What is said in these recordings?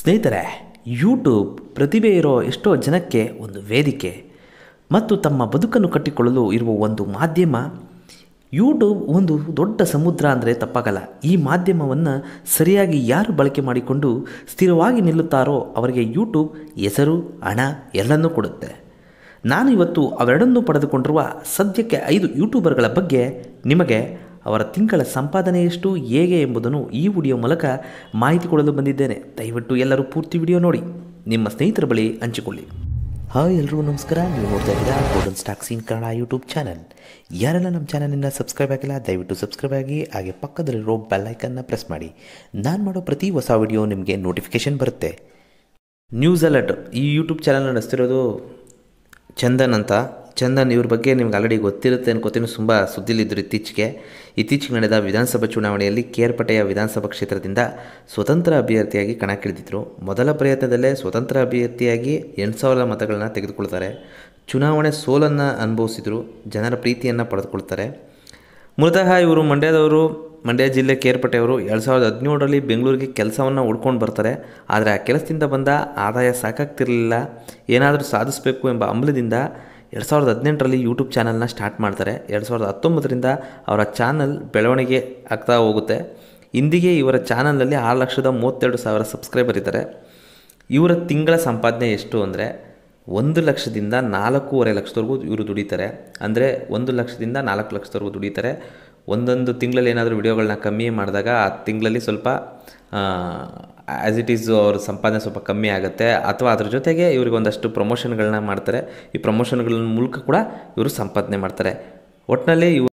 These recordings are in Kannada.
ಸ್ನೇಹಿತರೆ ಯೂಟ್ಯೂಬ್ ಪ್ರತಿಭೆ ಇರೋ ಎಷ್ಟೋ ಜನಕ್ಕೆ ಒಂದು ವೇದಿಕೆ ಮತ್ತು ತಮ್ಮ ಬದುಕನ್ನು ಕಟ್ಟಿಕೊಳ್ಳಲು ಇರುವ ಒಂದು ಮಾಧ್ಯಮ ಯೂಟ್ಯೂಬ್ ಒಂದು ದೊಡ್ಡ ಸಮುದ್ರ ಅಂದರೆ ತಪ್ಪಾಗಲ್ಲ ಈ ಮಾಧ್ಯಮವನ್ನು ಸರಿಯಾಗಿ ಯಾರು ಬಳಕೆ ಮಾಡಿಕೊಂಡು ಸ್ಥಿರವಾಗಿ ನಿಲ್ಲುತ್ತಾರೋ ಅವರಿಗೆ ಯೂಟ್ಯೂಬ್ ಹೆಸರು ಹಣ ಎಲ್ಲನೂ ಕೊಡುತ್ತೆ ನಾನು ಇವತ್ತು ಅವೆರಡನ್ನೂ ಪಡೆದುಕೊಂಡಿರುವ ಸದ್ಯಕ್ಕೆ ಐದು ಯೂಟ್ಯೂಬರ್ಗಳ ಬಗ್ಗೆ ನಿಮಗೆ ಅವರ ತಿಂಗಳ ಸಂಪಾದನೆ ಎಷ್ಟು ಹೇಗೆ ಎಂಬುದನ್ನು ಈ ವಿಡಿಯೋ ಮೂಲಕ ಮಾಹಿತಿ ಕೊಡಲು ಬಂದಿದ್ದೇನೆ ದಯವಿಟ್ಟು ಎಲ್ಲರೂ ಪೂರ್ತಿ ವಿಡಿಯೋ ನೋಡಿ ನಿಮ್ಮ ಸ್ನೇಹಿತರ ಬಳಿ ಹಂಚಿಕೊಳ್ಳಿ ಹಾಯ್ ಎಲ್ರಿಗೂ ನಮಸ್ಕಾರ ನೀವು ನೋಡ್ತಾ ಇದ್ದೀರಾ golden stocks in Kannada YouTube channel ಯಾರೆಲ್ಲ ನಮ್ಮ ಚಾನಲಿನ ಸಬ್ಸ್ಕ್ರೈಬ್ ಆಗಿಲ್ಲ ದಯವಿಟ್ಟು ಸಬ್ಸ್ಕ್ರೈಬ್ ಆಗಿ ಹಾಗೆ ಪಕ್ಕದಲ್ಲಿರೋ ಬೆಲ್ಲೈಕನ್ನ ಪ್ರೆಸ್ ಮಾಡಿ ನಾನು ಮಾಡೋ ಪ್ರತಿ ಹೊಸ ವಿಡಿಯೋ ನಿಮಗೆ ನೋಟಿಫಿಕೇಷನ್ ಬರುತ್ತೆ ನ್ಯೂಸ್ ಅಲರ್ಟ್ ಈ ಯೂಟ್ಯೂಬ್ ಚಾನಲ್ ನಡೆಸ್ತಿರೋದು ಚಂದನ್ ಅಂತ ಚಂದನ್ ಇವ್ರ ಬಗ್ಗೆ ನಿಮ್ಗೆ ಆಲ್ರೆಡಿ ಗೊತ್ತಿರುತ್ತೆ ಅನ್ಕೋತೀನಿ ತುಂಬ ಸುದ್ದಿಲಿದ್ದರು ಇತ್ತೀಚೆಗೆ ಇತ್ತೀಚೆಗೆ ನಡೆದ ವಿಧಾನಸಭಾ ಚುನಾವಣೆಯಲ್ಲಿ ಕೇರ್ಪಟೆಯ ವಿಧಾನಸಭಾ ಕ್ಷೇತ್ರದಿಂದ ಸ್ವತಂತ್ರ ಅಭ್ಯರ್ಥಿಯಾಗಿ ಕಣಕ್ಕಿಳಿದಿದ್ದರು ಮೊದಲ ಪ್ರಯತ್ನದಲ್ಲೇ ಸ್ವತಂತ್ರ ಅಭ್ಯರ್ಥಿಯಾಗಿ ಎಂಟು ಸಾವಿರ ಮತಗಳನ್ನ ತೆಗೆದುಕೊಳ್ತಾರೆ ಚುನಾವಣೆ ಸೋಲನ್ನು ಅನುಭವಿಸಿದರು ಜನರ ಪ್ರೀತಿಯನ್ನು ಪಡೆದುಕೊಳ್ತಾರೆ ಮೂಲತಃ ಇವರು ಮಂಡ್ಯದವರು ಮಂಡ್ಯ ಜಿಲ್ಲೆ ಕೇರ್ಪಟ್ಟೆಯವರು ಎರಡು ಸಾವಿರದ ಹದಿನೇಳರಲ್ಲಿ ಬೆಂಗಳೂರಿಗೆ ಕೆಲಸವನ್ನು ಹುಡ್ಕೊಂಡು ಬರ್ತಾರೆ ಆದರೆ ಆ ಕೆಲಸದಿಂದ ಬಂದ ಆದಾಯ ಸಾಕಾಗ್ತಿರಲಿಲ್ಲ ಏನಾದರೂ ಸಾಧಿಸಬೇಕು ಎಂಬ ಹಂಬಲದಿಂದ ಎರಡು ಸಾವಿರದ ಹದಿನೆಂಟರಲ್ಲಿ ಯೂಟ್ಯೂಬ್ ಚಾನಲ್ನ ಸ್ಟಾರ್ಟ್ ಮಾಡ್ತಾರೆ ಎರಡು ಸಾವಿರದ ಹತ್ತೊಂಬತ್ತರಿಂದ ಅವರ ಚಾನಲ್ ಬೆಳವಣಿಗೆ ಆಗ್ತಾ ಹೋಗುತ್ತೆ ಇಂದಿಗೆ ಇವರ ಚಾನಲಲ್ಲಿ ಆರು ಲಕ್ಷದ ಮೂವತ್ತೆರಡು ಸಾವಿರ ಸಬ್ಸ್ಕ್ರೈಬರ್ ಇದ್ದಾರೆ ಇವರ ತಿಂಗಳ ಸಂಪಾದನೆ ಎಷ್ಟು ಅಂದರೆ ಒಂದು ಲಕ್ಷದಿಂದ ನಾಲ್ಕೂವರೆ ಲಕ್ಷದವರೆಗೂ ಇವರು ದುಡಿತಾರೆ ಅಂದರೆ ಒಂದು ಲಕ್ಷದಿಂದ ನಾಲ್ಕು ಲಕ್ಷದವರೆಗೂ ದುಡಿತಾರೆ ಒಂದೊಂದು ತಿಂಗಳಲ್ಲಿ ಏನಾದರೂ ವಿಡಿಯೋಗಳನ್ನ ಕಮ್ಮಿ ಮಾಡಿದಾಗ ಆ ತಿಂಗಳಲ್ಲಿ ಸ್ವಲ್ಪ ಆ್ಯಸ್ ಇಟ್ ಈಸ್ ಅವ್ರ ಸಂಪಾದನೆ ಸ್ವಲ್ಪ ಕಮ್ಮಿ ಆಗುತ್ತೆ ಅಥವಾ ಅದ್ರ ಜೊತೆಗೆ ಇವ್ರಿಗೆ ಒಂದಷ್ಟು ಪ್ರಮೋಷನ್ಗಳನ್ನ ಮಾಡ್ತಾರೆ ಈ ಪ್ರಮೋಷನ್ಗಳ ಮೂಲಕ ಕೂಡ ಇವರು ಸಂಪಾದನೆ ಮಾಡ್ತಾರೆ ಒಟ್ಟಿನಲ್ಲಿ ಇವರು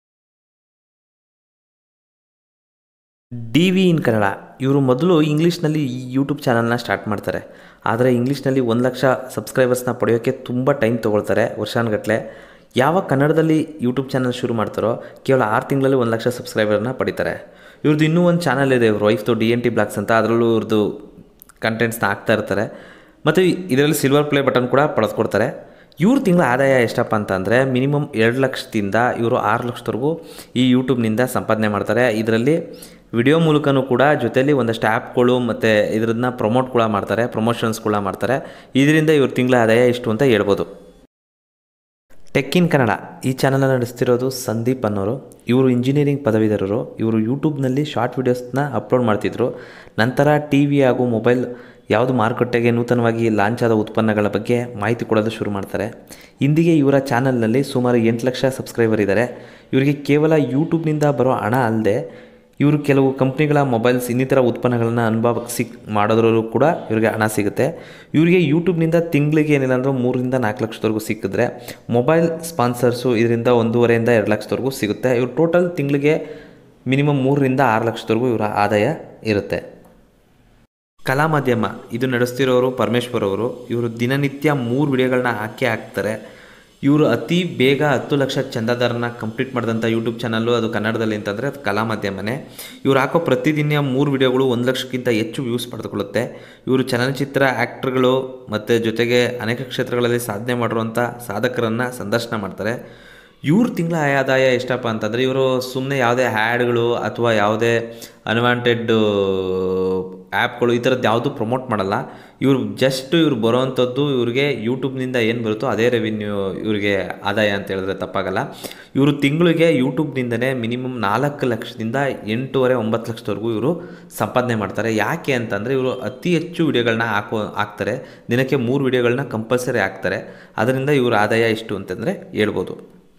ಡಿ ವಿ ಇನ್ ಕನ್ನಡ ಇವರು ಮೊದಲು ಇಂಗ್ಲೀಷ್ನಲ್ಲಿ ಈ ಯೂಟ್ಯೂಬ್ ಚಾನಲ್ನ ಸ್ಟಾರ್ಟ್ ಮಾಡ್ತಾರೆ ಆದರೆ ಇಂಗ್ಲೀಷ್ನಲ್ಲಿ ಒಂದು ಲಕ್ಷ ಸಬ್ಸ್ಕ್ರೈಬರ್ಸ್ನ ಪಡೆಯೋಕ್ಕೆ ತುಂಬ ಟೈಮ್ ತೊಗೊಳ್ತಾರೆ ವರ್ಷಾನುಗಟ್ಟಲೆ ಯಾವಾಗ ಕನ್ನಡದಲ್ಲಿ ಯೂಟ್ಯೂಬ್ ಚಾನಲ್ ಶುರು ಮಾಡ್ತಾರೋ ಕೇವಲ ಆರು ತಿಂಗಳಲ್ಲಿ ಒಂದು ಲಕ್ಷ ಸಬ್ಸ್ಕ್ರೈಬರ್ನ ಪಡಿತಾರೆ ಇವ್ರದ್ದು ಇನ್ನೂ ಒಂದು ಚಾನಲ್ ಇದೆ ಇವ್ರ ವೈಫ್ದು ಡಿ ಎನ್ ಟಿ ಬ್ಲಾಗ್ಸ್ ಅಂತ ಅದರಲ್ಲೂ ಇವ್ರದ್ದು ಕಂಟೆಂಟ್ಸ್ನ ಹಾಕ್ತಾ ಇರ್ತಾರೆ ಮತ್ತು ಇದರಲ್ಲಿ ಸಿಲ್ವರ್ ಪ್ಲೇ ಬಟನ್ ಕೂಡ ಪಡೆದುಕೊಡ್ತಾರೆ ಇವ್ರ ತಿಂಗಳ ಆದಾಯ ಎಷ್ಟಪ್ಪ ಅಂತ ಅಂದರೆ ಮಿನಿಮಮ್ ಎರಡು ಲಕ್ಷದಿಂದ ಇವರು ಆರು ಲಕ್ಷದವರೆಗೂ ಈ ಯೂಟ್ಯೂಬ್ನಿಂದ ಸಂಪಾದನೆ ಮಾಡ್ತಾರೆ ಇದರಲ್ಲಿ ವಿಡಿಯೋ ಮೂಲಕನೂ ಕೂಡ ಜೊತೆಯಲ್ಲಿ ಒಂದಷ್ಟು ಆ್ಯಪ್ಗಳು ಮತ್ತು ಇದರನ್ನ ಪ್ರಮೋಟ್ ಕೂಡ ಮಾಡ್ತಾರೆ ಪ್ರಮೋಷನ್ಸ್ ಕೂಡ ಮಾಡ್ತಾರೆ ಇದರಿಂದ ಇವ್ರ ತಿಂಗಳ ಆದಾಯ ಎಷ್ಟು ಅಂತ ಹೇಳ್ಬೋದು ಟೆಕ್ ಇನ್ ಕನ್ನಡ ಈ ಚಾನಲ್ ನಡೆಸ್ತಿರೋದು ಸಂದೀಪ್ ಅನ್ನೋರು ಇವರು ಇಂಜಿನಿಯರಿಂಗ್ ಪದವೀಧರರು ಇವರು ಯೂಟ್ಯೂಬ್ನಲ್ಲಿ ಶಾರ್ಟ್ ವೀಡಿಯೋಸ್ನ ಅಪ್ಲೋಡ್ ಮಾಡ್ತಿದ್ರು ನಂತರ ಟಿ ವಿ ಹಾಗೂ ಮೊಬೈಲ್ ಯಾವುದು ಮಾರುಕಟ್ಟೆಗೆ ನೂತನವಾಗಿ ಲಾಂಚ್ ಆದ ಉತ್ಪನ್ನಗಳ ಬಗ್ಗೆ ಮಾಹಿತಿ ಕೊಡೋದು ಶುರು ಮಾಡ್ತಾರೆ ಇಂದಿಗೆ ಇವರ ಚಾನಲ್ನಲ್ಲಿ ಸುಮಾರು ಎಂಟು ಲಕ್ಷ ಸಬ್ಸ್ಕ್ರೈಬರ್ ಇದ್ದಾರೆ ಇವರಿಗೆ ಕೇವಲ ಯೂಟ್ಯೂಬ್ನಿಂದ ಬರೋ ಹಣ ಅಲ್ಲದೆ ಇವರು ಕೆಲವು ಕಂಪ್ನಿಗಳ ಮೊಬೈಲ್ಸ್ ಇನ್ನಿತರ ಉತ್ಪನ್ನಗಳನ್ನು ಅನುಭವಿಸಿ ಮಾಡೋದ್ರಲ್ಲೂ ಕೂಡ ಇವರಿಗೆ ಹಣ ಸಿಗುತ್ತೆ ಇವರಿಗೆ ಯೂಟ್ಯೂಬ್ನಿಂದ ತಿಂಗಳಿಗೆ ಏನಿಲ್ಲ ಅಂದ್ರೆ ಮೂರರಿಂದ ನಾಲ್ಕು ಲಕ್ಷದವರೆಗೂ ಸಿಕ್ಕಿದ್ರೆ ಮೊಬೈಲ್ ಸ್ಪಾನ್ಸರ್ಸು ಇದರಿಂದ ಒಂದೂವರೆಯಿಂದ ಎರಡು ಲಕ್ಷದವರೆಗೂ ಸಿಗುತ್ತೆ ಇವರು ಟೋಟಲ್ ತಿಂಗಳಿಗೆ ಮಿನಿಮಮ್ ಮೂರರಿಂದ ಆರು ಲಕ್ಷದವರೆಗೂ ಇವರ ಆದಾಯ ಇರುತ್ತೆ ಕಲಾ ಮಾಧ್ಯಮ ಇದು ನಡೆಸ್ತಿರೋರು ಪರಮೇಶ್ವರ್ ಅವರು ಇವರು ದಿನನಿತ್ಯ ಮೂರು ವಿಡಿಯೋಗಳನ್ನ ಹಾಕಿ ಹಾಕ್ತಾರೆ ಇವರು ಅತಿ ಬೇಗ ಹತ್ತು ಲಕ್ಷ ಚಂದಾದಾರನ ಕಂಪ್ಲೀಟ್ ಮಾಡಿದಂಥ ಯೂಟ್ಯೂಬ್ ಚಾನಲ್ಲು ಅದು ಕನ್ನಡದಲ್ಲಿ ಅಂತಂದರೆ ಅದು ಕಲಾ ಮಾಧ್ಯಮನೇ ಇವ್ರು ಹಾಕೋ ಪ್ರತಿದಿನ ಮೂರು ವಿಡಿಯೋಗಳು ಒಂದು ಲಕ್ಷಕ್ಕಿಂತ ಹೆಚ್ಚು ವ್ಯೂಸ್ ಪಡೆದುಕೊಳ್ಳುತ್ತೆ ಇವರು ಚಲನಚಿತ್ರ ಆ್ಯಕ್ಟ್ರುಗಳು ಮತ್ತು ಜೊತೆಗೆ ಅನೇಕ ಕ್ಷೇತ್ರಗಳಲ್ಲಿ ಸಾಧನೆ ಮಾಡಿರುವಂಥ ಸಾಧಕರನ್ನು ಸಂದರ್ಶನ ಮಾಡ್ತಾರೆ ಇವ್ರ ತಿಂಗಳ ಆದಾಯ ಎಷ್ಟಪ್ಪ ಅಂತಂದರೆ ಇವರು ಸುಮ್ಮನೆ ಯಾವುದೇ ಹ್ಯಾಡ್ಗಳು ಅಥವಾ ಯಾವುದೇ ಅನ್ವಾಂಟೆಡ್ ಆ್ಯಪ್ಗಳು ಈ ಥರದ್ದು ಯಾವುದೂ ಪ್ರಮೋಟ್ ಮಾಡಲ್ಲ ಇವರು ಜಸ್ಟ್ ಇವ್ರು ಬರೋವಂಥದ್ದು ಇವ್ರಿಗೆ ಯೂಟ್ಯೂಬ್ನಿಂದ ಏನು ಬರುತ್ತೋ ಅದೇ ರೆವಿನ್ಯೂ ಇವರಿಗೆ ಆದಾಯ ಅಂತ ಹೇಳಿದ್ರೆ ತಪ್ಪಾಗಲ್ಲ ಇವರು ತಿಂಗಳಿಗೆ ಯೂಟ್ಯೂಬ್ನಿಂದನೇ ಮಿನಿಮಮ್ ನಾಲ್ಕು ಲಕ್ಷದಿಂದ ಎಂಟೂವರೆ ಒಂಬತ್ತು ಲಕ್ಷದವರೆಗೂ ಇವರು ಸಂಪಾದನೆ ಮಾಡ್ತಾರೆ ಯಾಕೆ ಅಂತಂದರೆ ಇವರು ಅತಿ ಹೆಚ್ಚು ವಿಡಿಯೋಗಳನ್ನ ಹಾಕೋ ಹಾಕ್ತಾರೆ ದಿನಕ್ಕೆ ಮೂರು ವಿಡಿಯೋಗಳನ್ನ ಕಂಪಲ್ಸರಿ ಹಾಕ್ತಾರೆ ಅದರಿಂದ ಇವ್ರ ಆದಾಯ ಎಷ್ಟು ಅಂತಂದರೆ ಹೇಳ್ಬೋದು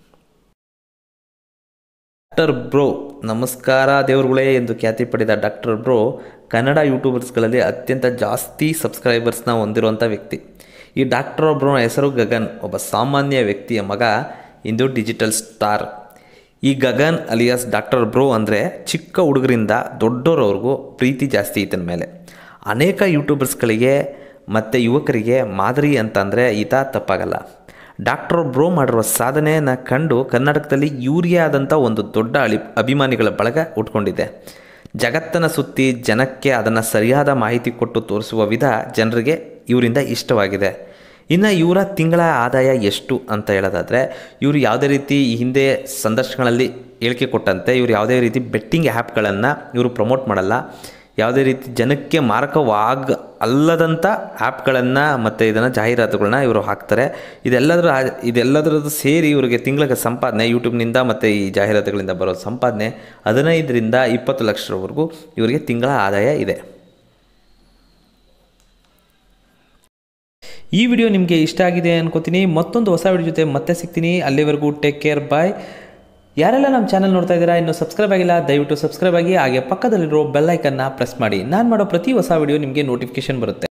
ಡಾಕ್ಟರ್ ಬ್ರೋ ನಮಸ್ಕಾರ ದೇವರುಗಳೇ ಎಂದು ಖ್ಯಾತಿ ಪಡೆದ ಡಾಕ್ಟರ್ ಬ್ರೋ ಕನ್ನಡ ಯೂಟ್ಯೂಬರ್ಸ್ಗಳಲ್ಲಿ ಅತ್ಯಂತ ಜಾಸ್ತಿ ಸಬ್ಸ್ಕ್ರೈಬರ್ಸ್ನ ಹೊಂದಿರುವಂಥ ವ್ಯಕ್ತಿ ಈ ಡಾಕ್ಟರ್ ಬ್ರೋನ ಹೆಸರು ಗಗನ್ ಒಬ್ಬ ಸಾಮಾನ್ಯ ವ್ಯಕ್ತಿಯ ಮಗ ಇಂದು ಡಿಜಿಟಲ್ ಸ್ಟಾರ್ ಈ ಗಗನ್ ಅಲಿಯಾಸ್ ಡಾಕ್ಟರ್ ಬ್ರೋ ಅಂದರೆ ಚಿಕ್ಕ ಹುಡುಗರಿಂದ ದೊಡ್ಡೋರವ್ರಿಗೂ ಪ್ರೀತಿ ಜಾಸ್ತಿ ಈತನ ಮೇಲೆ ಅನೇಕ ಯೂಟ್ಯೂಬರ್ಸ್ಗಳಿಗೆ ಮತ್ತು ಯುವಕರಿಗೆ ಮಾದರಿ ಅಂತಂದರೆ ಈತ ತಪ್ಪಾಗಲ್ಲ ಡಾಕ್ಟರ್ ಬ್ರೋ ಮಾಡಿರುವ ಸಾಧನೆಯನ್ನು ಕಂಡು ಕರ್ನಾಟಕದಲ್ಲಿ ಇವರಿಗೆ ಆದಂಥ ಒಂದು ದೊಡ್ಡ ಅಳಿ ಅಭಿಮಾನಿಗಳ ಬಳಗ ಉಟ್ಕೊಂಡಿದೆ ಜಗತ್ತನ್ನು ಸುತ್ತಿ ಜನಕ್ಕೆ ಅದನ್ನು ಸರಿಯಾದ ಮಾಹಿತಿ ಕೊಟ್ಟು ತೋರಿಸುವ ವಿಧ ಜನರಿಗೆ ಇವರಿಂದ ಇಷ್ಟವಾಗಿದೆ ಇನ್ನು ಇವರ ತಿಂಗಳ ಆದಾಯ ಎಷ್ಟು ಅಂತ ಹೇಳೋದಾದರೆ ಇವರು ಯಾವುದೇ ರೀತಿ ಈ ಹಿಂದೆ ಸಂದರ್ಶನಗಳಲ್ಲಿ ಹೇಳಿಕೆ ಕೊಟ್ಟಂತೆ ಇವರು ಯಾವುದೇ ರೀತಿ ಬೆಟ್ಟಿಂಗ್ ಆ್ಯಪ್ಗಳನ್ನು ಇವರು ಪ್ರಮೋಟ್ ಮಾಡಲ್ಲ ಯಾವುದೇ ರೀತಿ ಜನಕ್ಕೆ ಮಾರಕವಾಗ ಅಲ್ಲದಂಥ ಆ್ಯಪ್ಗಳನ್ನು ಮತ್ತು ಇದನ್ನು ಜಾಹೀರಾತುಗಳನ್ನ ಇವರು ಹಾಕ್ತಾರೆ ಇದೆಲ್ಲದರ ಇದೆಲ್ಲದರದ್ದು ಸೇರಿ ಇವರಿಗೆ ತಿಂಗಳಿಗೆ ಸಂಪಾದನೆ ಯೂಟ್ಯೂಬ್ನಿಂದ ಮತ್ತು ಈ ಜಾಹೀರಾತುಗಳಿಂದ ಬರೋ ಸಂಪಾದನೆ ಹದಿನೈದರಿಂದ ಇಪ್ಪತ್ತು ಲಕ್ಷರವರೆಗೂ ಇವರಿಗೆ ತಿಂಗಳ ಆದಾಯ ಇದೆ ಈ ವಿಡಿಯೋ ನಿಮಗೆ ಇಷ್ಟ ಆಗಿದೆ ಅನ್ಕೋತೀನಿ ಮತ್ತೊಂದು ಹೊಸ ವಿಡಿಯೋ ಜೊತೆ ಮತ್ತೆ ಸಿಗ್ತೀನಿ ಅಲ್ಲಿವರೆಗೂ ಟೇಕ್ ಕೇರ್ ಬಾಯ್ ಯಾರೆಲ್ಲ ನಮ್ಮ ಚಾನಲ್ ನೋಡ್ತಾ ಇದ್ದೀರಾ ಇನ್ನೂ ಸಬ್ಸ್ಕ್ರೈಬ್ ಆಗಿಲ್ಲ ದಯವಿಟ್ಟು ಸಬ್ಸ್ಕ್ರೈಬ್ ಆಗಿ ಹಾಗೆ ಪಕ್ಕದಲ್ಲಿರೋ ಬೆಲ್ ಐಕನ್ನ ಪ್ರೆಸ್ ಮಾಡಿ ನಾನು ಮಾಡೋ ಪ್ರತಿ ಹೊಸ ವಿಡಿಯೋ ನಿಮಗೆ ನೋಟಿಫಿಕೇಶನ್ ಬರುತ್ತೆ